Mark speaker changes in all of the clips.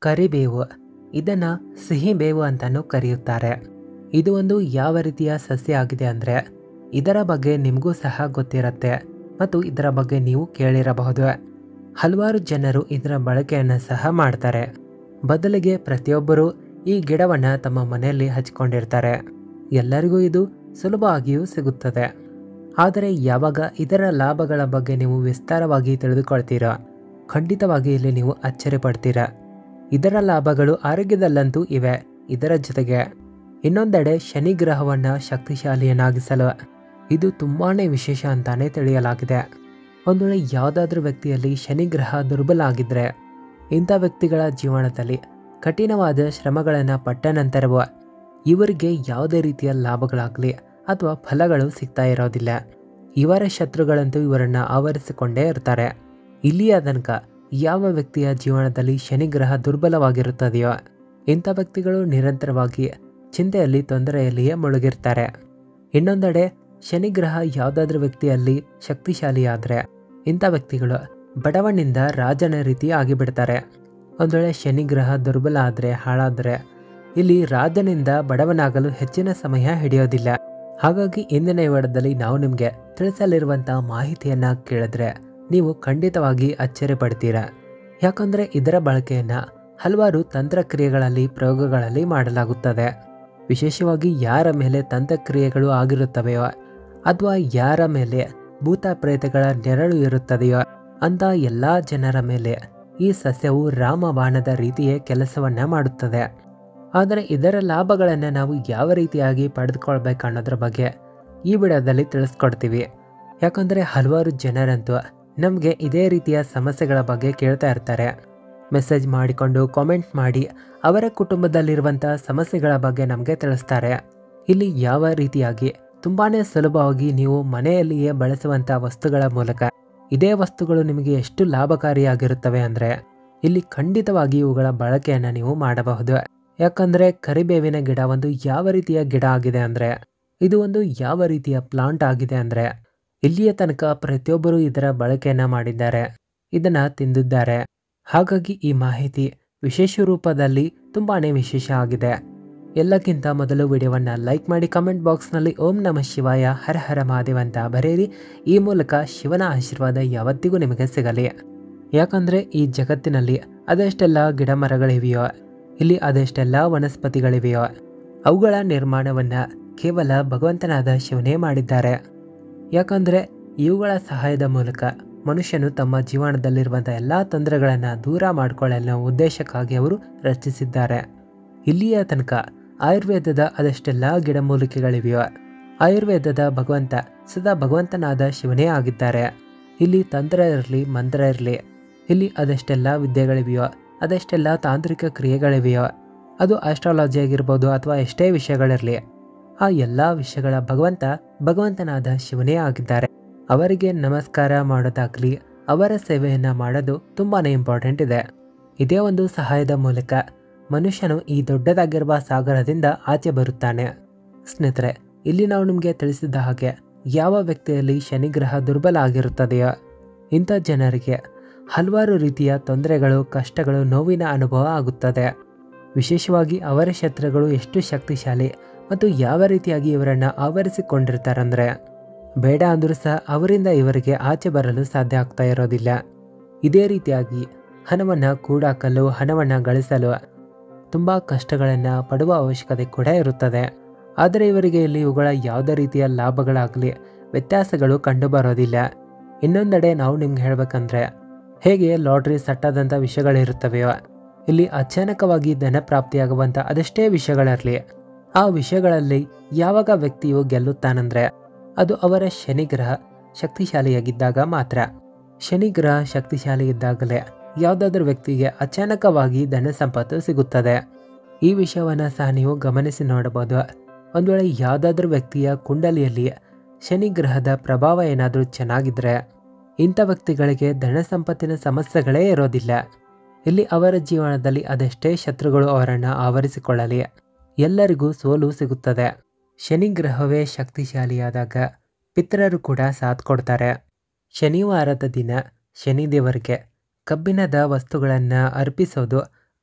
Speaker 1: ಕರಿಬೇವು ಇದನ್ನ ಸಿಹಿ ಬೇವು ಅಂತಾನೂ ಕರೆಯುತ್ತಾರೆ ಇದು ಒಂದು ಯಾವ ರೀತಿಯ ಸಸ್ಯ ಆಗಿದೆ ಅಂದ್ರೆ ಇದರ ಬಗ್ಗೆ ನಿಮಗೂ ಸಹ ಗೊತ್ತಿರತ್ತೆ ಮತ್ತು ಇದರ ಬಗ್ಗೆ ನೀವು ಕೇಳಿರಬಹುದು ಹಲವಾರು ಜನರು ಇದರ ಬಳಕೆಯನ್ನು ಸಹ ಮಾಡ್ತಾರೆ ಬದಲಿಗೆ ಪ್ರತಿಯೊಬ್ಬರು ಈ ಗಿಡವನ್ನ ತಮ್ಮ ಮನೆಯಲ್ಲಿ ಹಚ್ಕೊಂಡಿರ್ತಾರೆ ಎಲ್ಲರಿಗೂ ಇದು ಸುಲಭವಾಗಿಯೂ ಸಿಗುತ್ತದೆ ಆದರೆ ಯಾವಾಗ ಇದರ ಲಾಭಗಳ ಬಗ್ಗೆ ನೀವು ವಿಸ್ತಾರವಾಗಿ ತಿಳಿದುಕೊಳ್ತೀರಾ ಖಂಡಿತವಾಗಿ ಇಲ್ಲಿ ನೀವು ಅಚ್ಚರಿ ಪಡ್ತೀರಾ ಇದರ ಲಾಭಗಳು ಆರೋಗ್ಯದಲ್ಲಂತೂ ಇವೆ ಇದರ ಜೊತೆಗೆ ಇನ್ನೊಂದೆಡೆ ಶನಿ ಗ್ರಹವನ್ನ ಶಕ್ತಿಶಾಲಿಯನ್ನಾಗಿಸಲು ಇದು ತುಂಬಾನೇ ವಿಶೇಷ ಅಂತಾನೆ ತಿಳಿಯಲಾಗಿದೆ ಒಂದು ವೇಳೆ ಯಾವುದಾದ್ರೂ ವ್ಯಕ್ತಿಯಲ್ಲಿ ಶನಿ ಗ್ರಹ ದುರ್ಬಲ ಆಗಿದ್ರೆ ಇಂಥ ವ್ಯಕ್ತಿಗಳ ಜೀವನದಲ್ಲಿ ಕಠಿಣವಾದ ಶ್ರಮಗಳನ್ನು ಪಟ್ಟ ನಂತರವೂ ಇವರಿಗೆ ಯಾವುದೇ ರೀತಿಯ ಲಾಭಗಳಾಗಲಿ ಅಥವಾ ಫಲಗಳು ಸಿಗ್ತಾ ಇರೋದಿಲ್ಲ ಇವರ ಶತ್ರುಗಳಂತೂ ಇವರನ್ನು ಆವರಿಸಿಕೊಂಡೇ ಇರ್ತಾರೆ ಇಲ್ಲಿಯ ತನಕ ಯಾವ ವ್ಯಕ್ತಿಯ ಜೀವನದಲ್ಲಿ ಶನಿಗ್ರಹ ದುರ್ಬಲವಾಗಿರುತ್ತದೆಯೋ ಇಂಥ ವ್ಯಕ್ತಿಗಳು ನಿರಂತರವಾಗಿ ಚಿಂತೆಯಲ್ಲಿ ತೊಂದರೆಯಲ್ಲಿಯೇ ಮುಳುಗಿರ್ತಾರೆ ಇನ್ನೊಂದೆಡೆ ಶನಿಗ್ರಹ ಯಾವುದಾದ್ರೂ ವ್ಯಕ್ತಿಯಲ್ಲಿ ಶಕ್ತಿಶಾಲಿಯಾದರೆ ಇಂಥ ವ್ಯಕ್ತಿಗಳು ಬಡವನಿಂದ ರಾಜನ ರೀತಿ ಆಗಿಬಿಡ್ತಾರೆ ಒಂದು ವೇಳೆ ಶನಿಗ್ರಹ ದುರ್ಬಲ ಆದರೆ ಹಾಳಾದರೆ ಇಲ್ಲಿ ರಾಜನಿಂದ ಬಡವನಾಗಲು ಹೆಚ್ಚಿನ ಸಮಯ ಹಿಡಿಯೋದಿಲ್ಲ ಹಾಗಾಗಿ ಇಂದಿನ ವಿವರದಲ್ಲಿ ನಾವು ನಿಮಗೆ ತಿಳಿಸಲಿರುವಂಥ ಮಾಹಿತಿಯನ್ನ ಕೇಳಿದ್ರೆ ನೀವು ಖಂಡಿತವಾಗಿ ಅಚ್ಚರಿ ಪಡ್ತೀರಾ ಯಾಕಂದ್ರೆ ಇದರ ಬಳಕೆಯನ್ನ ಹಲವಾರು ತಂತ್ರಕ್ರಿಯೆಗಳಲ್ಲಿ ಪ್ರಯೋಗಗಳಲ್ಲಿ ಮಾಡಲಾಗುತ್ತದೆ ವಿಶೇಷವಾಗಿ ಯಾರ ಮೇಲೆ ತಂತ್ರಕ್ರಿಯೆಗಳು ಆಗಿರುತ್ತವೆಯೋ ಅಥವಾ ಯಾರ ಮೇಲೆ ಭೂತ ಪ್ರೇತಗಳ ನೆರಳು ಇರುತ್ತದೆಯೋ ಅಂತ ಎಲ್ಲ ಜನರ ಮೇಲೆ ಈ ಸಸ್ಯವು ರಾಮಬಾಣದ ರೀತಿಯೇ ಕೆಲಸವನ್ನ ಮಾಡುತ್ತದೆ ಆದರೆ ಇದರ ಲಾಭಗಳನ್ನು ನಾವು ಯಾವ ರೀತಿಯಾಗಿ ಪಡೆದುಕೊಳ್ಬೇಕು ಅನ್ನೋದ್ರ ಬಗ್ಗೆ ಈ ವಿಡಿಯೋದಲ್ಲಿ ತಿಳಿಸ್ಕೊಡ್ತೀವಿ ಯಾಕಂದರೆ ಹಲವಾರು ಜನರಂತೂ ನಮಗೆ ಇದೇ ರೀತಿಯ ಸಮಸ್ಯೆಗಳ ಬಗ್ಗೆ ಕೇಳ್ತಾ ಇರ್ತಾರೆ ಮೆಸೇಜ್ ಮಾಡಿಕೊಂಡು ಕಾಮೆಂಟ್ ಮಾಡಿ ಅವರ ಕುಟುಂಬದಲ್ಲಿರುವಂಥ ಸಮಸ್ಯೆಗಳ ಬಗ್ಗೆ ನಮಗೆ ತಿಳಿಸ್ತಾರೆ ಇಲ್ಲಿ ಯಾವ ರೀತಿಯಾಗಿ ತುಂಬಾ ಸುಲಭವಾಗಿ ನೀವು ಮನೆಯಲ್ಲಿಯೇ ಬಳಸುವಂಥ ವಸ್ತುಗಳ ಮೂಲಕ ಇದೇ ವಸ್ತುಗಳು ನಿಮಗೆ ಎಷ್ಟು ಲಾಭಕಾರಿಯಾಗಿರುತ್ತವೆ ಅಂದರೆ ಇಲ್ಲಿ ಖಂಡಿತವಾಗಿ ಇವುಗಳ ಬಳಕೆಯನ್ನು ನೀವು ಮಾಡಬಹುದು ಯಾಕಂದರೆ ಕರಿಬೇವಿನ ಗಿಡ ಒಂದು ಯಾವ ರೀತಿಯ ಗಿಡ ಆಗಿದೆ ಅಂದರೆ ಇದು ಒಂದು ಯಾವ ರೀತಿಯ ಪ್ಲಾಂಟ್ ಆಗಿದೆ ಅಂದರೆ ಇಲ್ಲಿಯ ತನಕ ಪ್ರತಿಯೊಬ್ಬರು ಇದರ ಬಳಕೆಯನ್ನ ಮಾಡಿದ್ದಾರೆ ಇದನ್ನ ತಿಂದಿದ್ದಾರೆ ಹಾಗಾಗಿ ಈ ಮಾಹಿತಿ ವಿಶೇಷ ರೂಪದಲ್ಲಿ ತುಂಬಾನೇ ವಿಶೇಷ ಆಗಿದೆ ಎಲ್ಲಕ್ಕಿಂತ ಮೊದಲು ವಿಡಿಯೋವನ್ನ ಲೈಕ್ ಮಾಡಿ ಕಮೆಂಟ್ ಬಾಕ್ಸ್ನಲ್ಲಿ ಓಂ ನಮಃ ಶಿವಾಯ ಹರ ಹರ ಮಹಾದೇವ ಅಂತ ಬರೆಯಿರಿ ಈ ಮೂಲಕ ಶಿವನ ಆಶೀರ್ವಾದ ಯಾವತ್ತಿಗೂ ನಿಮಗೆ ಸಿಗಲಿ ಯಾಕಂದ್ರೆ ಈ ಜಗತ್ತಿನಲ್ಲಿ ಅದೆಷ್ಟೆಲ್ಲ ಗಿಡ ಮರಗಳಿವೆಯೋ ಇಲ್ಲಿ ಅದೆಷ್ಟೆಲ್ಲ ವನಸ್ಪತಿಗಳಿವೆಯೋ ಅವುಗಳ ನಿರ್ಮಾಣವನ್ನ ಕೇವಲ ಭಗವಂತನಾದ ಶಿವನೇ ಮಾಡಿದ್ದಾರೆ ಯಾಕಂದ್ರೆ ಇವುಗಳ ಸಹಾಯದ ಮೂಲಕ ಮನುಷ್ಯನು ತಮ್ಮ ಜೀವನದಲ್ಲಿರುವಂಥ ಎಲ್ಲ ತೊಂದರೆಗಳನ್ನು ದೂರ ಮಾಡಿಕೊಳ್ಳಲು ಉದ್ದೇಶಕ್ಕಾಗಿ ಅವರು ರಚಿಸಿದ್ದಾರೆ ಇಲ್ಲಿಯ ತನಕ ಆಯುರ್ವೇದದ ಅದೆಷ್ಟೆಲ್ಲ ಗಿಡಮೂಲಿಕೆಗಳಿವೆಯೋ ಆಯುರ್ವೇದದ ಭಗವಂತ ಸದಾ ಭಗವಂತನಾದ ಶಿವನೇ ಆಗಿದ್ದಾರೆ ಇಲ್ಲಿ ತಂತ್ರ ಇರಲಿ ಮಂತ್ರ ಇರಲಿ ಇಲ್ಲಿ ಅದೆಷ್ಟೆಲ್ಲ ವಿದ್ಯೆಗಳಿವೆಯೋ ಅದೆಷ್ಟೆಲ್ಲ ತಾಂತ್ರಿಕ ಕ್ರಿಯೆಗಳಿವೆಯೋ ಅದು ಆಸ್ಟ್ರಾಲಜಿ ಆಗಿರ್ಬೋದು ಅಥವಾ ಎಷ್ಟೇ ವಿಷಯಗಳಿರಲಿ ಆ ಎಲ್ಲ ವಿಷಯಗಳ ಭಗವಂತ ಭಗವಂತನಾದ ಶಿವನೇ ಆಗಿದ್ದಾರೆ ಅವರಿಗೆ ನಮಸ್ಕಾರ ಮಾಡೋದಾಗ್ಲಿ ಅವರ ಸೇವೆಯನ್ನ ಮಾಡೋದು ತುಂಬಾನೇ ಇಂಪಾರ್ಟೆಂಟ್ ಇದೆ ಇದೇ ಒಂದು ಸಹಾಯದ ಮೂಲಕ ಮನುಷ್ಯನು ಈ ದೊಡ್ಡದಾಗಿರುವ ಸಾಗರದಿಂದ ಆಚೆ ಬರುತ್ತಾನೆ ಸ್ನೇಹಿತರೆ ಇಲ್ಲಿ ನಾವು ನಿಮಗೆ ತಿಳಿಸಿದ ಹಾಗೆ ಯಾವ ವ್ಯಕ್ತಿಯಲ್ಲಿ ಶನಿಗ್ರಹ ದುರ್ಬಲ ಆಗಿರುತ್ತದೆಯೋ ಇಂಥ ಜನರಿಗೆ ಹಲವಾರು ರೀತಿಯ ತೊಂದರೆಗಳು ಕಷ್ಟಗಳು ನೋವಿನ ಅನುಭವ ಆಗುತ್ತದೆ ವಿಶೇಷವಾಗಿ ಅವರ ಶತ್ರುಗಳು ಎಷ್ಟು ಶಕ್ತಿಶಾಲಿ ಮತ್ತು ಯಾವ ರೀತಿಯಾಗಿ ಇವರನ್ನು ಆವರಿಸಿಕೊಂಡಿರ್ತಾರಂದ್ರೆ ಬೇಡ ಅಂದರೂ ಸಹ ಅವರಿಂದ ಇವರಿಗೆ ಆಚೆ ಬರಲು ಸಾಧ್ಯ ಆಗ್ತಾ ಇರೋದಿಲ್ಲ ಇದೇ ರೀತಿಯಾಗಿ ಹಣವನ್ನು ಕೂಡಾಕಲು ಹಣವನ್ನು ಗಳಿಸಲು ತುಂಬ ಕಷ್ಟಗಳನ್ನು ಪಡುವ ಅವಶ್ಯಕತೆ ಕೂಡ ಇರುತ್ತದೆ ಆದರೆ ಇವರಿಗೆ ಇಲ್ಲಿ ಇವುಗಳ ಯಾವುದೇ ರೀತಿಯ ಲಾಭಗಳಾಗಲಿ ವ್ಯತ್ಯಾಸಗಳು ಕಂಡುಬರೋದಿಲ್ಲ ಇನ್ನೊಂದೆಡೆ ನಾವು ನಿಮ್ಗೆ ಹೇಳ್ಬೇಕಂದ್ರೆ ಹೇಗೆ ಲಾಟ್ರಿ ಸಟ್ಟದಂಥ ವಿಷಯಗಳಿರುತ್ತವೆಯೋ ಇಲ್ಲಿ ಅಚಾನಕವಾಗಿ ಧನ ಪ್ರಾಪ್ತಿಯಾಗುವಂಥ ಅದೆಷ್ಟೇ ವಿಷಯಗಳಿರಲಿ ಆ ವಿಷಯಗಳಲ್ಲಿ ಯಾವಾಗ ವ್ಯಕ್ತಿಯು ಗೆಲ್ಲುತ್ತಾನಂದ್ರೆ ಅದು ಅವರ ಶನಿಗ್ರಹ ಶಕ್ತಿಶಾಲಿಯಾಗಿದ್ದಾಗ ಮಾತ್ರ ಶನಿಗ್ರಹ ಶಕ್ತಿಶಾಲಿ ಇದ್ದಾಗಲೇ ಯಾವುದಾದ್ರೂ ವ್ಯಕ್ತಿಗೆ ಅಚಾನಕವಾಗಿ ಧನ ಸಂಪತ್ತು ಸಿಗುತ್ತದೆ ಈ ವಿಷಯವನ್ನು ಸಹ ನೀವು ಗಮನಿಸಿ ನೋಡಬಹುದು ಒಂದು ವೇಳೆ ಯಾವುದಾದ್ರೂ ವ್ಯಕ್ತಿಯ ಕುಂಡಲಿಯಲ್ಲಿ ಶನಿ ಗ್ರಹದ ಪ್ರಭಾವ ಏನಾದರೂ ಚೆನ್ನಾಗಿದ್ರೆ ಇಂಥ ವ್ಯಕ್ತಿಗಳಿಗೆ ಧನ ಸಂಪತ್ತಿನ ಸಮಸ್ಯೆಗಳೇ ಇರೋದಿಲ್ಲ ಇಲ್ಲಿ ಅವರ ಜೀವನದಲ್ಲಿ ಅದೆಷ್ಟೇ ಶತ್ರುಗಳು ಅವರನ್ನು ಆವರಿಸಿಕೊಳ್ಳಲಿ ಎಲ್ಲರಿಗೂ ಸೋಲು ಸಿಗುತ್ತದೆ ಶನಿ ಗ್ರಹವೇ ಶಕ್ತಿಶಾಲಿಯಾದಾಗ ಪಿತರರು ಕೂಡ ಸಾಥ್ ಕೊಡ್ತಾರೆ ಶನಿವಾರದ ದಿನ ಶನಿದೇವರಿಗೆ ಕಬ್ಬಿಣದ ವಸ್ತುಗಳನ್ನು ಅರ್ಪಿಸೋದು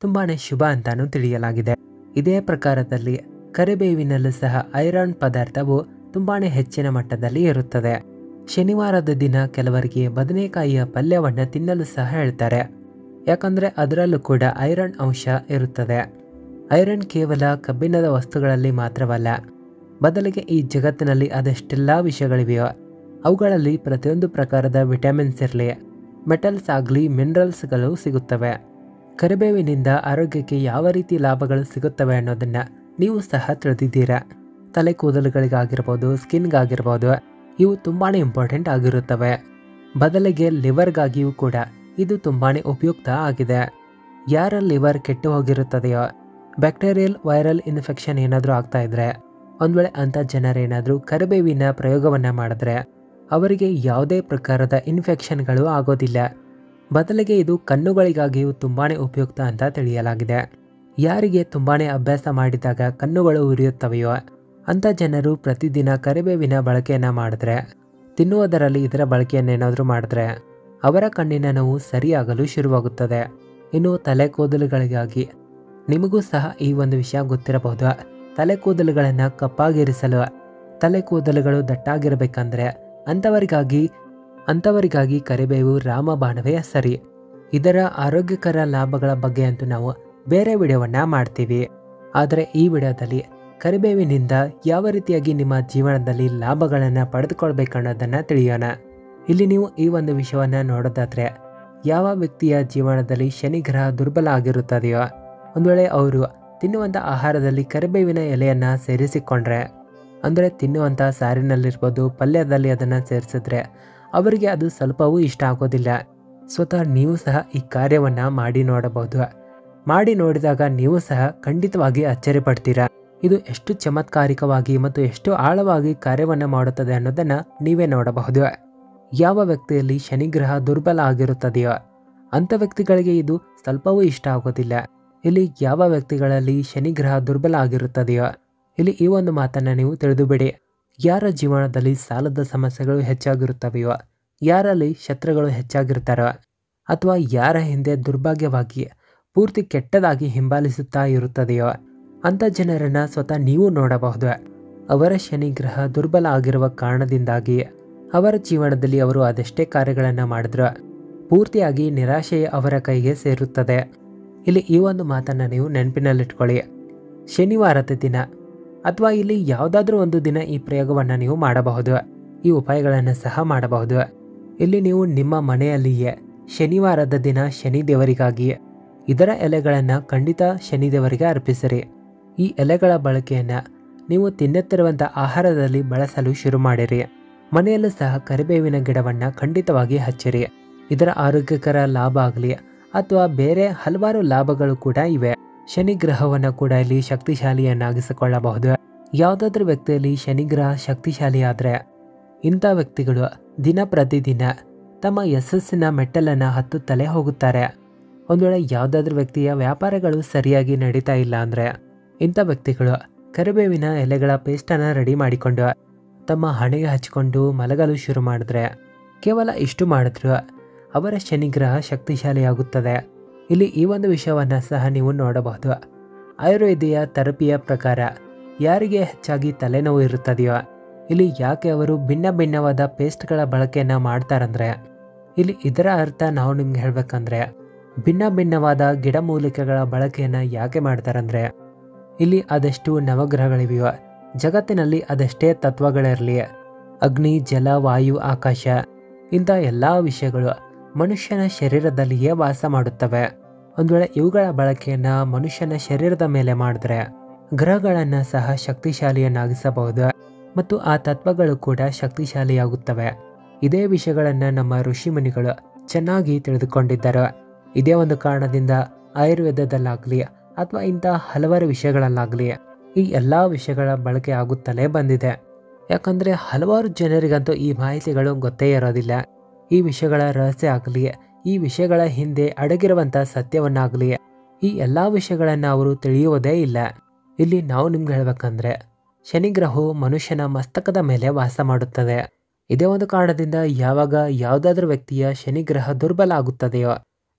Speaker 1: ತುಂಬಾನೇ ಶುಭ ಅಂತಾನೂ ತಿಳಿಯಲಾಗಿದೆ ಇದೇ ಪ್ರಕಾರದಲ್ಲಿ ಕರಿಬೇವಿನಲ್ಲೂ ಸಹ ಐರನ್ ಪದಾರ್ಥವು ತುಂಬಾನೇ ಹೆಚ್ಚಿನ ಮಟ್ಟದಲ್ಲಿ ಇರುತ್ತದೆ ಶನಿವಾರದ ದಿನ ಕೆಲವರಿಗೆ ಬದನೆಕಾಯಿಯ ಪಲ್ಯವನ್ನು ತಿನ್ನಲು ಸಹ ಹೇಳ್ತಾರೆ ಯಾಕಂದ್ರೆ ಅದರಲ್ಲೂ ಕೂಡ ಐರನ್ ಅಂಶ ಇರುತ್ತದೆ ಐರನ್ ಕೇವಲ ಕಬ್ಬಿಣದ ವಸ್ತುಗಳಲ್ಲಿ ಮಾತ್ರವಲ್ಲ ಬದಲಿಗೆ ಈ ಜಗತ್ತಿನಲ್ಲಿ ಅದೆಷ್ಟೆಲ್ಲ ವಿಷಯಗಳಿವೆಯೋ ಅವುಗಳಲ್ಲಿ ಪ್ರತಿಯೊಂದು ಪ್ರಕಾರದ ವಿಟಮಿನ್ಸ್ ಇರಲಿ ಮೆಟಲ್ಸ್ ಆಗಲಿ ಮಿನರಲ್ಸ್ಗಳು ಸಿಗುತ್ತವೆ ಕರಿಬೇವಿನಿಂದ ಆರೋಗ್ಯಕ್ಕೆ ಯಾವ ರೀತಿ ಲಾಭಗಳು ಸಿಗುತ್ತವೆ ಅನ್ನೋದನ್ನ ನೀವು ಸಹ ತಿಳಿದಿದ್ದೀರಾ ತಲೆ ಕೂದಲುಗಳಿಗಾಗಿರ್ಬೋದು ಸ್ಕಿನ್ಗಾಗಿರ್ಬೋದು ಇವು ತುಂಬಾನೇ ಇಂಪಾರ್ಟೆಂಟ್ ಆಗಿರುತ್ತವೆ ಬದಲಿಗೆ ಲಿವರ್ಗಾಗಿಯೂ ಕೂಡ ಇದು ತುಂಬಾನೇ ಉಪಯುಕ್ತ ಆಗಿದೆ ಯಾರ ಲಿವರ್ ಕೆಟ್ಟು ಹೋಗಿರುತ್ತದೆಯೋ ಬ್ಯಾಕ್ಟೀರಿಯಲ್ ವೈರಲ್ ಇನ್ಫೆಕ್ಷನ್ ಏನಾದರೂ ಆಗ್ತಾ ಇದ್ರೆ ಒಂದ್ ವೇಳೆ ಅಂಥ ಜನರೇನಾದರೂ ಕರಿಬೇವಿನ ಪ್ರಯೋಗವನ್ನ ಮಾಡಿದ್ರೆ ಅವರಿಗೆ ಯಾವುದೇ ಪ್ರಕಾರದ ಇನ್ಫೆಕ್ಷನ್ಗಳು ಆಗೋದಿಲ್ಲ ಬದಲಿಗೆ ಇದು ಕಣ್ಣುಗಳಿಗಾಗಿಯೂ ತುಂಬಾನೇ ಉಪಯುಕ್ತ ಅಂತ ತಿಳಿಯಲಾಗಿದೆ ಯಾರಿಗೆ ತುಂಬಾನೇ ಅಭ್ಯಾಸ ಮಾಡಿದಾಗ ಕಣ್ಣುಗಳು ಉರಿಯುತ್ತವೆಯೋ ಅಂಥ ಜನರು ಪ್ರತಿದಿನ ಕರಿಬೇವಿನ ಬಳಕೆಯನ್ನ ಮಾಡಿದ್ರೆ ತಿನ್ನುವುದರಲ್ಲಿ ಇದರ ಬಳಕೆಯನ್ನೇನಾದರೂ ಮಾಡಿದ್ರೆ ಅವರ ಕಣ್ಣಿನ ನೋವು ಸರಿಯಾಗಲು ಶುರುವಾಗುತ್ತದೆ ಇನ್ನು ತಲೆ ಕೂದಲುಗಳಿಗಾಗಿ ನಿಮಗೂ ಸಹ ಈ ಒಂದು ವಿಷಯ ಗೊತ್ತಿರಬಹುದು ತಲೆ ಕೂದಲುಗಳನ್ನು ಕಪ್ಪಾಗಿರಿಸಲು ತಲೆ ಕೂದಲುಗಳು ದಟ್ಟಾಗಿರಬೇಕಂದ್ರೆ ಅಂಥವರಿಗಾಗಿ ಅಂಥವರಿಗಾಗಿ ಕರಿಬೇವು ರಾಮಬಾಣವೇ ಸರಿ ಇದರ ಆರೋಗ್ಯಕರ ಲಾಭಗಳ ಬಗ್ಗೆ ಅಂತೂ ನಾವು ಬೇರೆ ವಿಡಿಯೋವನ್ನ ಮಾಡ್ತೀವಿ ಆದರೆ ಈ ವಿಡಿಯೋದಲ್ಲಿ ಕರಿಬೇವಿನಿಂದ ಯಾವ ರೀತಿಯಾಗಿ ನಿಮ್ಮ ಜೀವನದಲ್ಲಿ ಲಾಭಗಳನ್ನು ಪಡೆದುಕೊಳ್ಬೇಕನ್ನೋದನ್ನ ತಿಳಿಯೋಣ ಇಲ್ಲಿ ನೀವು ಈ ಒಂದು ವಿಷಯವನ್ನ ನೋಡೋದಾದ್ರೆ ಯಾವ ವ್ಯಕ್ತಿಯ ಜೀವನದಲ್ಲಿ ಶನಿಗ್ರಹ ದುರ್ಬಲ ಆಗಿರುತ್ತದೆಯೋ ಒಂದು ವೇಳೆ ಅವರು ತಿನ್ನುವಂಥ ಆಹಾರದಲ್ಲಿ ಕರಿಬೇವಿನ ಎಲೆಯನ್ನ ಸೇರಿಸಿಕೊಂಡ್ರೆ ಅಂದರೆ ತಿನ್ನುವಂಥ ಸಾರಿನಲ್ಲಿರ್ಬೋದು ಪಲ್ಯದಲ್ಲಿ ಅದನ್ನು ಸೇರಿಸಿದ್ರೆ ಅವರಿಗೆ ಅದು ಸ್ವಲ್ಪವೂ ಇಷ್ಟ ಆಗೋದಿಲ್ಲ ಸ್ವತಃ ನೀವು ಸಹ ಈ ಕಾರ್ಯವನ್ನ ಮಾಡಿ ನೋಡಬಹುದು ಮಾಡಿ ನೋಡಿದಾಗ ನೀವು ಸಹ ಖಂಡಿತವಾಗಿ ಅಚ್ಚರಿ ಪಡ್ತೀರಾ ಇದು ಎಷ್ಟು ಚಮತ್ಕಾರಿಕವಾಗಿ ಮತ್ತು ಎಷ್ಟು ಆಳವಾಗಿ ಕಾರ್ಯವನ್ನ ಮಾಡುತ್ತದೆ ಅನ್ನೋದನ್ನ ನೀವೇ ನೋಡಬಹುದು ಯಾವ ವ್ಯಕ್ತಿಯಲ್ಲಿ ಶನಿಗ್ರಹ ದುರ್ಬಲ ಆಗಿರುತ್ತದೆಯೋ ಅಂಥ ವ್ಯಕ್ತಿಗಳಿಗೆ ಇದು ಸ್ವಲ್ಪವೂ ಇಷ್ಟ ಆಗೋದಿಲ್ಲ ಇಲ್ಲಿ ಯಾವ ವ್ಯಕ್ತಿಗಳಲ್ಲಿ ಶನಿಗ್ರಹ ದುರ್ಬಲ ಆಗಿರುತ್ತದೆಯೋ ಇಲ್ಲಿ ಈ ಒಂದು ಮಾತನ್ನ ನೀವು ತಿಳಿದು ಬಿಡಿ ಯಾರ ಜೀವನದಲ್ಲಿ ಸಾಲದ ಸಮಸ್ಯೆಗಳು ಹೆಚ್ಚಾಗಿರುತ್ತವೆಯೋ ಯಾರಲ್ಲಿ ಶತ್ರುಗಳು ಹೆಚ್ಚಾಗಿರ್ತಾರೋ ಅಥವಾ ಯಾರ ಹಿಂದೆ ದುರ್ಭಾಗ್ಯವಾಗಿ ಪೂರ್ತಿ ಕೆಟ್ಟದಾಗಿ ಹಿಂಬಾಲಿಸುತ್ತಾ ಇರುತ್ತದೆಯೋ ಅಂಥ ಜನರನ್ನ ಸ್ವತಃ ನೀವು ನೋಡಬಹುದು ಅವರ ಶನಿಗ್ರಹ ದುರ್ಬಲ ಆಗಿರುವ ಕಾರಣದಿಂದಾಗಿ ಅವರ ಜೀವನದಲ್ಲಿ ಅವರು ಅದೆಷ್ಟೇ ಕಾರ್ಯಗಳನ್ನು ಮಾಡಿದ್ರು ಪೂರ್ತಿಯಾಗಿ ನಿರಾಶೆಯೇ ಅವರ ಕೈಗೆ ಸೇರುತ್ತದೆ ಇಲ್ಲಿ ಈ ಒಂದು ಮಾತನ್ನು ನೀವು ನೆನಪಿನಲ್ಲಿಟ್ಕೊಳ್ಳಿ ಶನಿವಾರದ ದಿನ ಅಥವಾ ಇಲ್ಲಿ ಯಾವುದಾದ್ರೂ ಒಂದು ದಿನ ಈ ಪ್ರಯೋಗವನ್ನು ನೀವು ಮಾಡಬಹುದು ಈ ಉಪಾಯಗಳನ್ನು ಸಹ ಮಾಡಬಹುದು ಇಲ್ಲಿ ನೀವು ನಿಮ್ಮ ಮನೆಯಲ್ಲಿಯೇ ಶನಿವಾರದ ದಿನ ಶನಿ ದೇವರಿಗಾಗಿ ಇದರ ಎಲೆಗಳನ್ನು ಖಂಡಿತ ಶನಿದೇವರಿಗೆ ಅರ್ಪಿಸಿರಿ ಈ ಎಲೆಗಳ ಬಳಕೆಯನ್ನು ನೀವು ತಿನ್ನುತ್ತಿರುವಂಥ ಆಹಾರದಲ್ಲಿ ಬಳಸಲು ಶುರು ಮಾಡಿರಿ ಮನೆಯಲ್ಲೂ ಸಹ ಕರಿಬೇವಿನ ಗಿಡವನ್ನು ಖಂಡಿತವಾಗಿ ಹಚ್ಚಿರಿ ಇದರ ಆರೋಗ್ಯಕರ ಲಾಭ ಆಗಲಿ ಅಥವಾ ಬೇರೆ ಹಲವಾರು ಲಾಭಗಳು ಕೂಡ ಇವೆ ಶನಿಗ್ರಹವನ್ನು ಕೂಡ ಇಲ್ಲಿ ಶಕ್ತಿಶಾಲಿಯನ್ನಾಗಿಸಿಕೊಳ್ಳಬಹುದು ಯಾವುದಾದ್ರೂ ವ್ಯಕ್ತಿಯಲ್ಲಿ ಶನಿಗ್ರಹ ಶಕ್ತಿಶಾಲಿ ಆದರೆ ಇಂಥ ವ್ಯಕ್ತಿಗಳು ದಿನ ಪ್ರತಿದಿನ ತಮ್ಮ ಯಶಸ್ಸಿನ ಮೆಟ್ಟಲನ್ನು ಹತ್ತುತ್ತಲೇ ಹೋಗುತ್ತಾರೆ ಒಂದು ವೇಳೆ ಯಾವುದಾದ್ರೂ ವ್ಯಕ್ತಿಯ ವ್ಯಾಪಾರಗಳು ಸರಿಯಾಗಿ ನಡೀತಾ ಇಲ್ಲ ಅಂದರೆ ಇಂಥ ವ್ಯಕ್ತಿಗಳು ಕರಿಬೇವಿನ ಎಲೆಗಳ ಪೇಸ್ಟನ್ನು ರೆಡಿ ಮಾಡಿಕೊಂಡು ತಮ್ಮ ಹಣೆಗೆ ಹಚ್ಕೊಂಡು ಮಲಗಲು ಶುರು ಮಾಡಿದ್ರೆ ಕೇವಲ ಇಷ್ಟು ಮಾಡಿದ್ರು ಅವರ ಶನಿಗ್ರಹ ಶಕ್ತಿಶಾಲಿಯಾಗುತ್ತದೆ ಇಲ್ಲಿ ಈ ಒಂದು ವಿಷಯವನ್ನು ಸಹ ನೀವು ನೋಡಬಹುದು ಆಯುರ್ವೇದಿಯ ಥೆರಪಿಯ ಪ್ರಕಾರ ಯಾರಿಗೆ ಹೆಚ್ಚಾಗಿ ತಲೆನೋವು ಇರುತ್ತದೆಯೋ ಇಲ್ಲಿ ಯಾಕೆ ಅವರು ಭಿನ್ನ ಭಿನ್ನವಾದ ಪೇಸ್ಟ್ಗಳ ಬಳಕೆಯನ್ನು ಮಾಡ್ತಾರಂದ್ರೆ ಇಲ್ಲಿ ಇದರ ಅರ್ಥ ನಾವು ನಿಮ್ಗೆ ಹೇಳ್ಬೇಕಂದ್ರೆ ಭಿನ್ನ ಭಿನ್ನವಾದ ಗಿಡಮೂಲಿಕೆಗಳ ಬಳಕೆಯನ್ನು ಯಾಕೆ ಮಾಡ್ತಾರಂದ್ರೆ ಇಲ್ಲಿ ಅದೆಷ್ಟು ನವಗ್ರಹಗಳಿವೆಯೋ ಜಗತ್ತಿನಲ್ಲಿ ಅದೆಷ್ಟೇ ತತ್ವಗಳಿರಲಿ ಅಗ್ನಿ ಜಲ ವಾಯು ಆಕಾಶ ಇಂಥ ಎಲ್ಲ ವಿಷಯಗಳು ಮನುಷ್ಯನ ಶರೀರದಲ್ಲಿಯೇ ವಾಸ ಮಾಡುತ್ತವೆ ಒಂದು ವೇಳೆ ಇವುಗಳ ಬಳಕೆಯನ್ನ ಮನುಷ್ಯನ ಶರೀರದ ಮೇಲೆ ಮಾಡಿದ್ರೆ ಗ್ರಹಗಳನ್ನು ಸಹ ಶಕ್ತಿಶಾಲಿಯನ್ನಾಗಿಸಬಹುದು ಮತ್ತು ಆ ತತ್ವಗಳು ಕೂಡ ಶಕ್ತಿಶಾಲಿಯಾಗುತ್ತವೆ ಇದೇ ವಿಷಯಗಳನ್ನು ನಮ್ಮ ಋಷಿಮುನಿಗಳು ಚೆನ್ನಾಗಿ ತಿಳಿದುಕೊಂಡಿದ್ದರು ಇದೇ ಒಂದು ಕಾರಣದಿಂದ ಆಯುರ್ವೇದದಲ್ಲಾಗಲಿ ಅಥವಾ ಇಂಥ ಹಲವಾರು ವಿಷಯಗಳಲ್ಲಾಗಲಿ ಈ ಎಲ್ಲ ವಿಷಯಗಳ ಬಳಕೆ ಆಗುತ್ತಲೇ ಬಂದಿದೆ ಯಾಕಂದರೆ ಹಲವಾರು ಜನರಿಗಂತೂ ಈ ಮಾಹಿತಿಗಳು ಗೊತ್ತೇ ಇರೋದಿಲ್ಲ ಈ ವಿಷಯಗಳ ರಹಸ್ಯ ಆಗಲಿ ಈ ವಿಷಯಗಳ ಹಿಂದೆ ಅಡಗಿರುವಂಥ ಸತ್ಯವನ್ನಾಗಲಿ ಈ ಎಲ್ಲ ವಿಷಯಗಳನ್ನು ಅವರು ತಿಳಿಯುವುದೇ ಇಲ್ಲ ಇಲ್ಲಿ ನಾವು ನಿಮ್ಗೆ ಹೇಳ್ಬೇಕಂದ್ರೆ ಶನಿಗ್ರಹವು ಮನುಷ್ಯನ ಮಸ್ತಕದ ಮೇಲೆ ವಾಸ ಮಾಡುತ್ತದೆ ಇದೇ ಒಂದು ಕಾರಣದಿಂದ ಯಾವಾಗ ಯಾವುದಾದ್ರೂ ವ್ಯಕ್ತಿಯ ಶನಿಗ್ರಹ ದುರ್ಬಲ ಆಗುತ್ತದೆಯೋ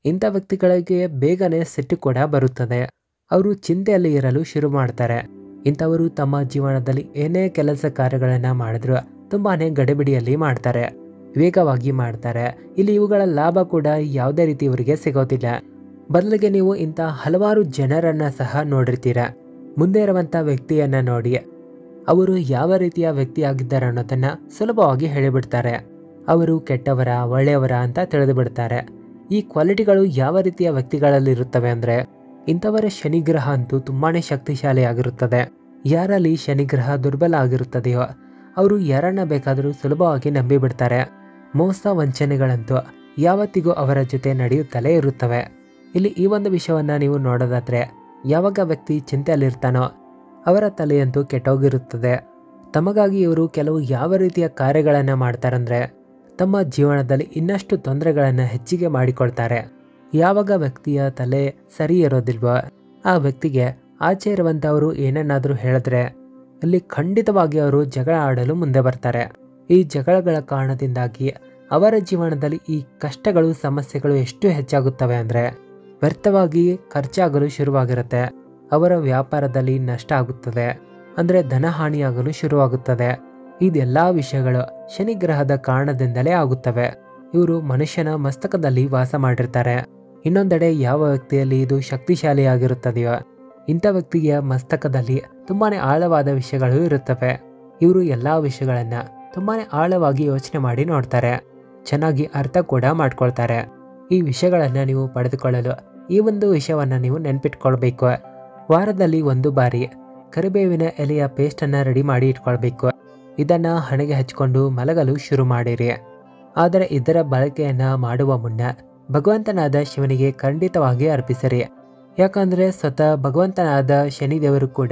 Speaker 1: ಇಂಥ ವ್ಯಕ್ತಿಗಳಿಗೆ ಬೇಗನೆ ಸಿಟ್ಟು ಕೂಡ ಬರುತ್ತದೆ ಅವರು ಚಿಂತೆಯಲ್ಲಿ ಇರಲು ಶುರು ಮಾಡ್ತಾರೆ ಇಂಥವರು ತಮ್ಮ ಜೀವನದಲ್ಲಿ ಏನೇ ಕೆಲಸ ಕಾರ್ಯಗಳನ್ನು ಮಾಡಿದ್ರು ತುಂಬಾನೇ ಗಡಿಬಿಡಿಯಲ್ಲಿ ಮಾಡ್ತಾರೆ ವೇಗವಾಗಿ ಮಾಡ್ತಾರೆ ಇಲ್ಲಿ ಇವುಗಳ ಲಾಭ ಕೂಡ ಯಾವುದೇ ರೀತಿ ಇವರಿಗೆ ಸಿಗೋದಿಲ್ಲ ಬದಲಿಗೆ ನೀವು ಇಂಥ ಹಲವಾರು ಜನರನ್ನ ಸಹ ನೋಡಿರ್ತೀರ ಮುಂದೆ ಇರುವಂಥ ವ್ಯಕ್ತಿಯನ್ನ ನೋಡಿ ಅವರು ಯಾವ ರೀತಿಯ ವ್ಯಕ್ತಿಯಾಗಿದ್ದಾರೆ ಅನ್ನೋದನ್ನ ಸುಲಭವಾಗಿ ಹೇಳಿಬಿಡ್ತಾರೆ ಅವರು ಕೆಟ್ಟವರ ಒಳ್ಳೆಯವರ ಅಂತ ತಿಳಿದು ಬಿಡ್ತಾರೆ ಈ ಕ್ವಾಲಿಟಿಗಳು ಯಾವ ರೀತಿಯ ವ್ಯಕ್ತಿಗಳಲ್ಲಿ ಇರುತ್ತವೆ ಅಂದ್ರೆ ಇಂಥವರ ಶನಿಗ್ರಹ ಅಂತೂ ತುಂಬಾನೇ ಶಕ್ತಿಶಾಲಿಯಾಗಿರುತ್ತದೆ ಯಾರಲ್ಲಿ ಶನಿಗ್ರಹ ದುರ್ಬಲ ಆಗಿರುತ್ತದೆಯೋ ಅವರು ಯಾರನ್ನ ಬೇಕಾದರೂ ಸುಲಭವಾಗಿ ನಂಬಿಬಿಡ್ತಾರೆ ಮೋಸ ವಂಚನೆಗಳಂತೂ ಯಾವತ್ತಿಗೂ ಅವರ ಜೊತೆ ನಡೆಯುತ್ತಲೇ ಇರುತ್ತವೆ ಇಲ್ಲಿ ಈ ಒಂದು ವಿಷಯವನ್ನ ನೀವು ನೋಡೋದಾದ್ರೆ ಯಾವಾಗ ವ್ಯಕ್ತಿ ಚಿಂತೆಯಲ್ಲಿರ್ತಾನೋ ಅವರ ತಲೆಯಂತೂ ಕೆಟ್ಟೋಗಿರುತ್ತದೆ ತಮಗಾಗಿ ಇವರು ಕೆಲವು ಯಾವ ರೀತಿಯ ಕಾರ್ಯಗಳನ್ನು ಮಾಡ್ತಾರಂದ್ರೆ ತಮ್ಮ ಜೀವನದಲ್ಲಿ ಇನ್ನಷ್ಟು ತೊಂದರೆಗಳನ್ನು ಹೆಚ್ಚಿಗೆ ಮಾಡಿಕೊಳ್ತಾರೆ ಯಾವಾಗ ವ್ಯಕ್ತಿಯ ತಲೆ ಸರಿ ಇರೋದಿಲ್ವೋ ಆ ವ್ಯಕ್ತಿಗೆ ಆಚೆ ಇರುವಂಥವರು ಏನನ್ನಾದರೂ ಹೇಳಿದ್ರೆ ಅಲ್ಲಿ ಖಂಡಿತವಾಗಿ ಅವರು ಜಗಳ ಆಡಲು ಮುಂದೆ ಬರ್ತಾರೆ ಈ ಜಗಳಗಳ ಕಾರಣದಿಂದಾಗಿ ಅವರ ಜೀವನದಲ್ಲಿ ಈ ಕಷ್ಟಗಳು ಸಮಸ್ಯೆಗಳು ಎಷ್ಟು ಹೆಚ್ಚಾಗುತ್ತವೆ ಅಂದರೆ ವ್ಯರ್ಥವಾಗಿ ಖರ್ಚಾಗಲು ಶುರುವಾಗಿರುತ್ತೆ ಅವರ ವ್ಯಾಪಾರದಲ್ಲಿ ನಷ್ಟ ಆಗುತ್ತದೆ ಅಂದರೆ ಧನಹಾನಿಯಾಗಲು ಶುರುವಾಗುತ್ತದೆ ಇದೆಲ್ಲ ವಿಷಯಗಳು ಶನಿಗ್ರಹದ ಕಾರಣದಿಂದಲೇ ಆಗುತ್ತವೆ ಇವರು ಮನುಷ್ಯನ ಮಸ್ತಕದಲ್ಲಿ ವಾಸ ಮಾಡಿರ್ತಾರೆ ಇನ್ನೊಂದೆಡೆ ಯಾವ ವ್ಯಕ್ತಿಯಲ್ಲಿ ಇದು ಶಕ್ತಿಶಾಲಿಯಾಗಿರುತ್ತದೆಯೋ ಇಂಥ ವ್ಯಕ್ತಿಯ ಮಸ್ತಕದಲ್ಲಿ ತುಂಬಾನೇ ಆಳವಾದ ವಿಷಯಗಳು ಇರುತ್ತವೆ ಇವರು ಎಲ್ಲ ವಿಷಯಗಳನ್ನ ತುಂಬಾನೇ ಆಳವಾಗಿ ಯೋಚನೆ ಮಾಡಿ ನೋಡ್ತಾರೆ ಚೆನ್ನಾಗಿ ಅರ್ಥ ಕೂಡ ಮಾಡ್ಕೊಳ್ತಾರೆ ಈ ವಿಷಯಗಳನ್ನ ನೀವು ಪಡೆದುಕೊಳ್ಳಲು ಈ ಒಂದು ವಿಷಯವನ್ನ ನೀವು ನೆನ್ಪಿಟ್ಕೊಳ್ಬೇಕು ವಾರದಲ್ಲಿ ಒಂದು ಬಾರಿ ಕರಿಬೇವಿನ ಎಲೆಯ ಪೇಸ್ಟನ್ನು ರೆಡಿ ಮಾಡಿ ಇಟ್ಕೊಳ್ಬೇಕು ಇದನ್ನ ಹಣೆಗೆ ಹಚ್ಕೊಂಡು ಮಲಗಲು ಶುರು ಮಾಡಿರಿ ಆದರೆ ಇದರ ಬಳಕೆಯನ್ನ ಮಾಡುವ ಮುನ್ನ ಭಗವಂತನಾದ ಶಿವನಿಗೆ ಖಂಡಿತವಾಗಿ ಅರ್ಪಿಸಿರಿ ಯಾಕಂದ್ರೆ ಸ್ವತಃ ಭಗವಂತನಾದ ಶನಿದೇವರು ಕೂಡ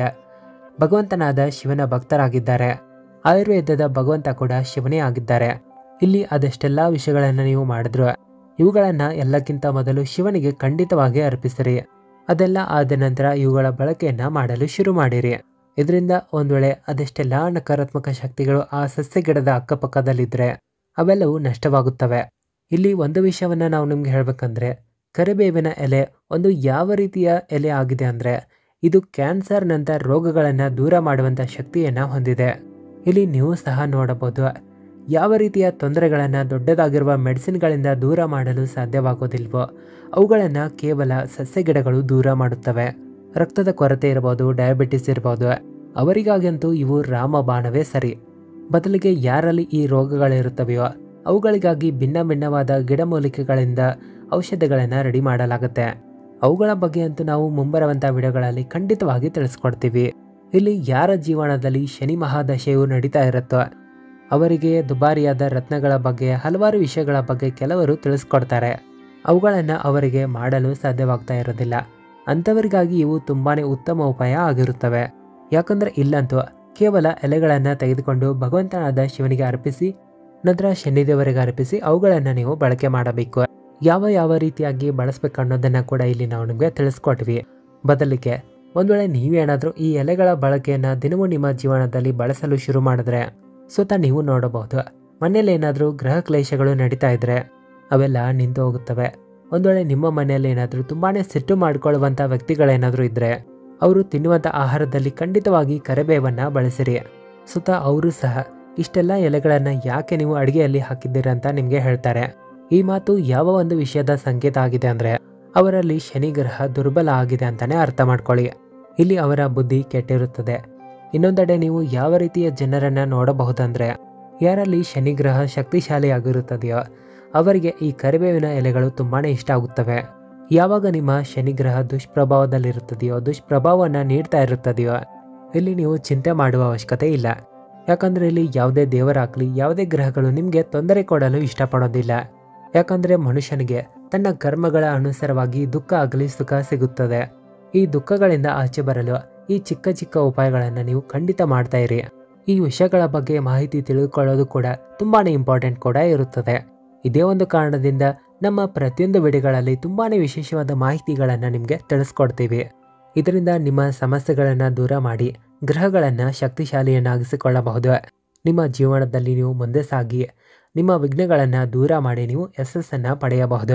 Speaker 1: ಭಗವಂತನಾದ ಶಿವನ ಭಕ್ತರಾಗಿದ್ದಾರೆ ಆಯುರ್ವೇದದ ಭಗವಂತ ಕೂಡ ಶಿವನೇ ಆಗಿದ್ದಾರೆ ಇಲ್ಲಿ ಅದೆಷ್ಟೆಲ್ಲ ವಿಷಯಗಳನ್ನು ನೀವು ಮಾಡಿದ್ರು ಇವುಗಳನ್ನ ಎಲ್ಲಕ್ಕಿಂತ ಮೊದಲು ಶಿವನಿಗೆ ಖಂಡಿತವಾಗಿ ಅರ್ಪಿಸಿರಿ ಅದೆಲ್ಲ ಆದ ನಂತರ ಇವುಗಳ ಬಳಕೆಯನ್ನ ಮಾಡಲು ಶುರು ಮಾಡಿರಿ ಇದರಿಂದ ಒಂದ್ ವೇಳೆ ಅದೆಷ್ಟೆಲ್ಲ ನಕಾರಾತ್ಮಕ ಶಕ್ತಿಗಳು ಆ ಸಸ್ಯ ಗಿಡದ ಅಕ್ಕಪಕ್ಕದಲ್ಲಿದ್ರೆ ಅವೆಲ್ಲವೂ ನಷ್ಟವಾಗುತ್ತವೆ ಇಲ್ಲಿ ಒಂದು ವಿಷಯವನ್ನ ನಾವು ನಿಮ್ಗೆ ಹೇಳ್ಬೇಕಂದ್ರೆ ಕರಿಬೇವಿನ ಎಲೆ ಒಂದು ಯಾವ ರೀತಿಯ ಎಲೆ ಆಗಿದೆ ಅಂದ್ರೆ ಇದು ಕ್ಯಾನ್ಸರ್ನಂಥ ರೋಗಗಳನ್ನು ದೂರ ಮಾಡುವಂಥ ಶಕ್ತಿಯನ್ನು ಹೊಂದಿದೆ ಇಲ್ಲಿ ನೀವು ಸಹ ನೋಡಬಹುದು ಯಾವ ರೀತಿಯ ತೊಂದರೆಗಳನ್ನು ದೊಡ್ಡದಾಗಿರುವ ಮೆಡಿಸಿನ್ಗಳಿಂದ ದೂರ ಮಾಡಲು ಸಾಧ್ಯವಾಗೋದಿಲ್ವೋ ಅವುಗಳನ್ನು ಕೇವಲ ಸಸ್ಯ ಗಿಡಗಳು ದೂರ ಮಾಡುತ್ತವೆ ರಕ್ತದ ಕೊರತೆ ಇರ್ಬೋದು ಡಯಾಬಿಟಿಸ್ ಇರ್ಬೋದು ಅವರಿಗಾಗಂತೂ ಇವು ರಾಮಬಾಣವೇ ಸರಿ ಬದಲಿಗೆ ಯಾರಲ್ಲಿ ಈ ರೋಗಗಳಿರುತ್ತವೆಯೋ ಅವುಗಳಿಗಾಗಿ ಭಿನ್ನ ಭಿನ್ನವಾದ ಗಿಡಮೂಲಿಕೆಗಳಿಂದ ಔಷಧಿಗಳನ್ನು ರೆಡಿ ಮಾಡಲಾಗುತ್ತೆ ಅವುಗಳ ಬಗ್ಗೆ ಅಂತೂ ನಾವು ಮುಂಬರುವಂಥ ವಿಡಿಯೋಗಳಲ್ಲಿ ಖಂಡಿತವಾಗಿ ತಿಳಿಸ್ಕೊಡ್ತೀವಿ ಇಲ್ಲಿ ಯಾರ ಜೀವನದಲ್ಲಿ ಶನಿ ಮಹಾದಶೆಯು ನಡೀತಾ ಇರುತ್ತೋ ಅವರಿಗೆ ದುಬಾರಿಯಾದ ರತ್ನಗಳ ಬಗ್ಗೆ ಹಲವಾರು ವಿಷಯಗಳ ಬಗ್ಗೆ ಕೆಲವರು ತಿಳಿಸ್ಕೊಡ್ತಾರೆ ಅವುಗಳನ್ನು ಅವರಿಗೆ ಮಾಡಲು ಸಾಧ್ಯವಾಗ್ತಾ ಇರೋದಿಲ್ಲ ಅಂಥವರಿಗಾಗಿ ಇವು ತುಂಬಾನೇ ಉತ್ತಮ ಉಪಾಯ ಆಗಿರುತ್ತವೆ ಯಾಕಂದ್ರೆ ಇಲ್ಲಂತೂ ಕೇವಲ ಎಲೆಗಳನ್ನು ತೆಗೆದುಕೊಂಡು ಭಗವಂತನಾದ ಶಿವನಿಗೆ ಅರ್ಪಿಸಿ ನಂತರ ಶನಿದೇವರಿಗೆ ಅರ್ಪಿಸಿ ಅವುಗಳನ್ನು ನೀವು ಬಳಕೆ ಮಾಡಬೇಕು ಯಾವ ಯಾವ ರೀತಿಯಾಗಿ ಬಳಸ್ಬೇಕು ಅನ್ನೋದನ್ನ ಕೂಡ ಇಲ್ಲಿ ನಾವು ನಿಮಗೆ ತಿಳಿಸ್ಕೊಟ್ವಿ ಬದಲಿಗೆ ಒಂದ್ ವೇಳೆ ನೀವೇನಾದರೂ ಈ ಎಲೆಗಳ ಬಳಕೆಯನ್ನ ದಿನವೂ ನಿಮ್ಮ ಜೀವನದಲ್ಲಿ ಬಳಸಲು ಶುರು ಮಾಡಿದ್ರೆ ಸ್ವತಃ ನೀವು ನೋಡಬಹುದು ಮನೇಲಿ ಏನಾದರೂ ಗೃಹ ಕ್ಲೇಶಗಳು ನಡೀತಾ ಇದ್ರೆ ಅವೆಲ್ಲ ನಿಂತು ಹೋಗುತ್ತವೆ ಒಂದ್ ವೇಳೆ ನಿಮ್ಮ ಮನೆಯಲ್ಲಿ ಏನಾದರೂ ತುಂಬಾನೇ ಸಿಟ್ಟು ಮಾಡ್ಕೊಳ್ಳುವಂಥ ವ್ಯಕ್ತಿಗಳೇನಾದರೂ ಇದ್ರೆ ಅವರು ತಿನ್ನುವಂಥ ಆಹಾರದಲ್ಲಿ ಖಂಡಿತವಾಗಿ ಕರಿಬೇವನ್ನ ಬಳಸಿರಿ ಸ್ವತಃ ಅವರು ಸಹ ಇಷ್ಟೆಲ್ಲ ಎಲೆಗಳನ್ನು ಯಾಕೆ ನೀವು ಅಡುಗೆಯಲ್ಲಿ ಹಾಕಿದ್ದೀರಿ ಅಂತ ನಿಮಗೆ ಹೇಳ್ತಾರೆ ಈ ಮಾತು ಯಾವ ಒಂದು ವಿಷಯದ ಸಂಕೇತ ಆಗಿದೆ ಅಂದ್ರೆ ಅವರಲ್ಲಿ ಶನಿಗ್ರಹ ದುರ್ಬಲ ಆಗಿದೆ ಅಂತಾನೆ ಅರ್ಥ ಮಾಡ್ಕೊಳ್ಳಿ ಇಲ್ಲಿ ಅವರ ಬುದ್ಧಿ ಕೆಟ್ಟಿರುತ್ತದೆ ಇನ್ನೊಂದೆಡೆ ನೀವು ಯಾವ ರೀತಿಯ ಜನರನ್ನ ನೋಡಬಹುದಂದ್ರೆ ಯಾರಲ್ಲಿ ಶನಿಗ್ರಹ ಶಕ್ತಿಶಾಲಿಯಾಗಿರುತ್ತದೆಯೋ ಅವರಿಗೆ ಈ ಕರಿಬೇವಿನ ಎಲೆಗಳು ತುಂಬಾನೇ ಇಷ್ಟ ಆಗುತ್ತವೆ ಯಾವಾಗ ನಿಮ್ಮ ಶನಿಗ್ರಹ ದುಷ್ಪ್ರಭಾವದಲ್ಲಿರುತ್ತದೆಯೋ ದುಷ್ಪ್ರಭಾವವನ್ನು ನೀಡ್ತಾ ಇರುತ್ತದೆಯೋ ಇಲ್ಲಿ ನೀವು ಚಿಂತೆ ಮಾಡುವ ಅವಶ್ಯಕತೆ ಇಲ್ಲ ಯಾಕಂದ್ರೆ ಇಲ್ಲಿ ಯಾವುದೇ ದೇವರಾಗ್ಲಿ ಯಾವುದೇ ಗ್ರಹಗಳು ನಿಮಗೆ ತೊಂದರೆ ಕೊಡಲು ಇಷ್ಟಪಡೋದಿಲ್ಲ ಯಾಕಂದ್ರೆ ಮನುಷ್ಯನಿಗೆ ತನ್ನ ಕರ್ಮಗಳ ಅನುಸಾರವಾಗಿ ದುಃಖ ಆಗಲಿ ಸುಖ ಸಿಗುತ್ತದೆ ಈ ದುಃಖಗಳಿಂದ ಆಚೆ ಬರಲು ಈ ಚಿಕ್ಕ ಚಿಕ್ಕ ಉಪಾಯಗಳನ್ನು ನೀವು ಖಂಡಿತ ಮಾಡ್ತಾ ಇರಿ ಈ ವಿಷಯಗಳ ಬಗ್ಗೆ ಮಾಹಿತಿ ತಿಳಿದುಕೊಳ್ಳೋದು ಕೂಡ ತುಂಬಾನೇ ಇಂಪಾರ್ಟೆಂಟ್ ಕೂಡ ಇರುತ್ತದೆ ಇದೇ ಒಂದು ಕಾರಣದಿಂದ ನಮ್ಮ ಪ್ರತಿಯೊಂದು ವಿಡಿಯೋಗಳಲ್ಲಿ ತುಂಬಾನೇ ವಿಶೇಷವಾದ ಮಾಹಿತಿಗಳನ್ನು ನಿಮಗೆ ತಿಳಿಸ್ಕೊಡ್ತೀವಿ ಇದರಿಂದ ನಿಮ್ಮ ಸಮಸ್ಯೆಗಳನ್ನು ದೂರ ಮಾಡಿ ಗ್ರಹಗಳನ್ನು ಶಕ್ತಿಶಾಲಿಯನ್ನಾಗಿಸಿಕೊಳ್ಳಬಹುದು ನಿಮ್ಮ ಜೀವನದಲ್ಲಿ ನೀವು ಮುಂದೆ ಸಾಗಿ ನಿಮ್ಮ ವಿಘ್ನಗಳನ್ನು ದೂರ ಮಾಡಿ ನೀವು ಯಶಸ್ಸನ್ನು ಪಡೆಯಬಹುದು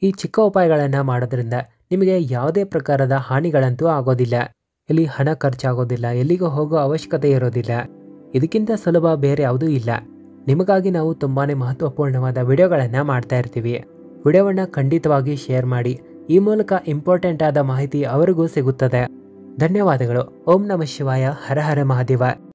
Speaker 1: ಈ ಚಿಕ್ಕ ಉಪಾಯಗಳನ್ನು ಮಾಡೋದ್ರಿಂದ ನಿಮಗೆ ಯಾವುದೇ ಪ್ರಕಾರದ ಹಾನಿಗಳಂತೂ ಆಗೋದಿಲ್ಲ ಇಲ್ಲಿ ಹಣ ಖರ್ಚಾಗೋದಿಲ್ಲ ಎಲ್ಲಿಗೂ ಹೋಗೋ ಅವಶ್ಯಕತೆ ಇರೋದಿಲ್ಲ ಇದಕ್ಕಿಂತ ಸುಲಭ ಬೇರೆ ಯಾವುದೂ ಇಲ್ಲ ನಿಮಗಾಗಿ ನಾವು ತುಂಬಾ ಮಹತ್ವಪೂರ್ಣವಾದ ವಿಡಿಯೋಗಳನ್ನು ಮಾಡ್ತಾ ಇರ್ತೀವಿ ವಿಡಿಯೋವನ್ನು ಖಂಡಿತವಾಗಿ ಶೇರ್ ಮಾಡಿ ಈ ಮೂಲಕ ಇಂಪಾರ್ಟೆಂಟ್ ಆದ ಮಾಹಿತಿ ಅವರಿಗೂ ಸಿಗುತ್ತದೆ ಧನ್ಯವಾದಗಳು ಓಂ ನಮ ಶಿವಾಯ ಹರ ಹರ ಮಹಾದೇವ